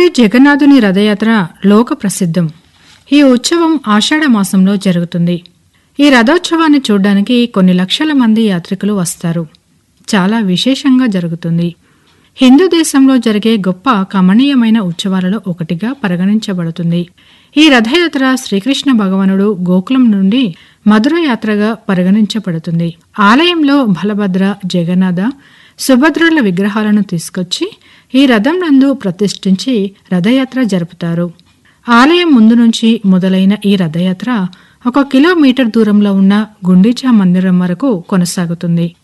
పూరి జగన్నాథుని రథయాత్ర లోక ప్రసిద్ధం ఈ ఉత్సవం ఆషాఢ మాసంలో జరుగుతుంది ఈ రథోత్సవాన్ని చూడడానికి కొన్ని లక్షల మంది యాత్రికులు వస్తారు చాలా విశేషంగా జరుగుతుంది హిందూ దేశంలో జరిగే గొప్ప కమనీయమైన ఉత్సవాలలో ఒకటిగా పరిగణించబడుతుంది ఈ రథయాత్ర శ్రీకృష్ణ భగవానుడు గోకులం నుండి మధుర యాత్రగా పరిగణించబడుతుంది ఆలయంలో బలభద్ర జగన్నాథ సుభద్రుల విగ్రహాలను తీసుకొచ్చి ఈ రథం నందు ప్రతిష్ఠించి రథయాత్ర జరుపుతారు ఆలయం ముందు నుంచి మొదలైన ఈ రథయాత్ర ఒక కిలోమీటర్ దూరంలో ఉన్న గుండీచా మందిరం వరకు కొనసాగుతుంది